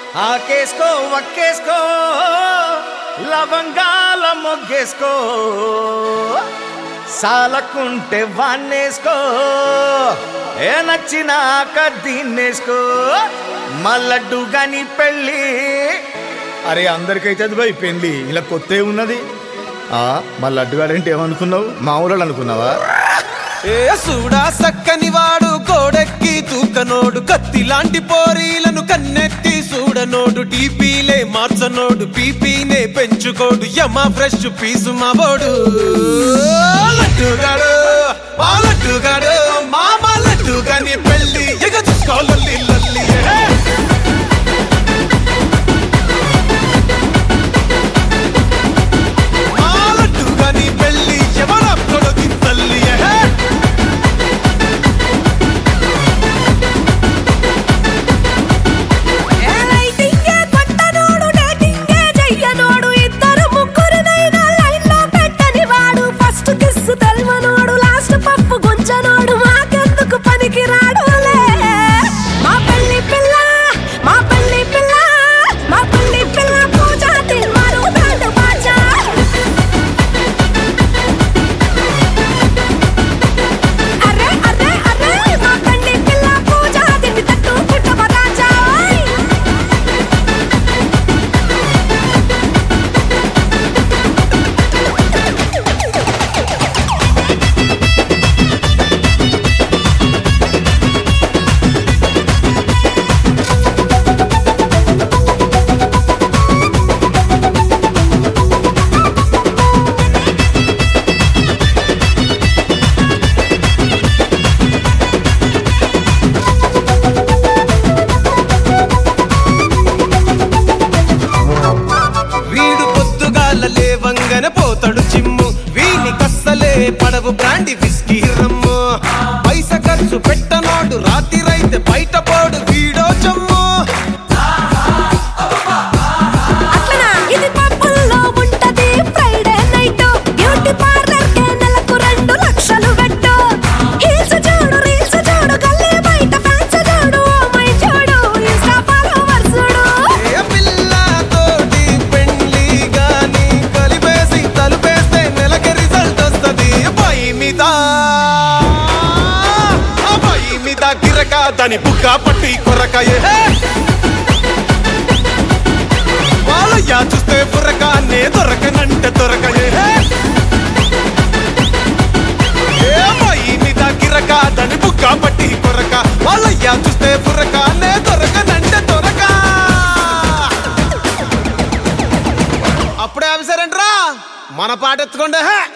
ఆకేసుకో వక్కేసుకో లవంగాల మొగ్గేసుకో సాలకుంటే వాన్నేసుకో ఏ నచ్చినాక దీన్నేసుకో మల్లడ్డు గని పెళ్ళి అరే అందరికైతే అది భయ్ పెళ్ళి ఇలా కొత్త ఉన్నది ఆ మా లడ్డుగాడంటే ఏమనుకున్నావు మా ఊళ్ళో అనుకున్నావా ఏ సూడా సక్కని వాడు గోడెక్కి తూకనోడు కత్తి లాంటి పోరీలను కన్నెత్తి చూడనోడు టీపీలే మార్చనోడు పీపీనే పెంచుకోడు యమ ఫ్రెష్ పీసు మావోడు లడ్డుగాడు మా లడ్డుగాడు మామ లడ్డుగాని పెళ్ళి ఎగ చూసుకోవాలి లల్లి ఏ. మా లడ్డుగాని పెళ్ళి ఎవరప్పుడు తల్లి ఏ. లైటింగే కొట్టనోడు డేటింగే చెయ్యనోడు ఇద్దరు ముగ్గురినైనా లైన్లో పెట్టని వాడు ఫస్ట్ కిస్ తెల్వనోడు లాస్ట్ పప్పు గుంజనోడు మాకెందుకు పనికి రాడులే మా పెళ్లి పిల్ల మా పెళ్లి పిల్ల మా పెళ్లి పిల్ల పూజ తిన్మారు బ్యాండ్ బాజా అరే అరే అరే మా పెళ్లి పిల్ల పూజ తిండి తట్టు పుట్టమ రాజా ఓయ్ వీడు పొద్దుగాల లేవంగనే పోతాడు చిమ్ము వీని కස්සలే పడవు బ్రాండి విస్కీ రమ్ము పైస ఖర్చు పెట్టనోడు రాత్రిరైతే బయట పోడు వీడో చమ్ము అట్లనా ఇది పప్పుల్లో ఉంటది ఫ్రైడే నైట్ బ్యూటీ పార్లర్ కే నెలకు రెండు లక్షలు పెట్టు హీల్స్ చూడు రీల్స్ చూడు గల్లీ బయట ఫ్యాన్స్ చూడు ఓ మై చూడు ఇన్స్టా ఫాలోవర్స్ చూడు ఏ పిల్లతోటి పెండ్లి గాని కలిపేసి తలుపేస్తే నెలకి రిజల్ట్ వస్తది పై మీద ఆ పై మీద గిరక దాని బుక్క పట్టి కొరక ఏ వాళ్ళయ్యా చూస్తే బుర్రకానే దొరకనంటే దొరకయే ఏ పై మీద గిరక దాని బుక్క పట్టి కొరక వాళ్ళయ్యా చూస్తే బుర్రకానే దొరకనంటే దొరక అప్పుడే ఆఫీసర్ అంటరా మన పాట ఎత్తుకోండి హే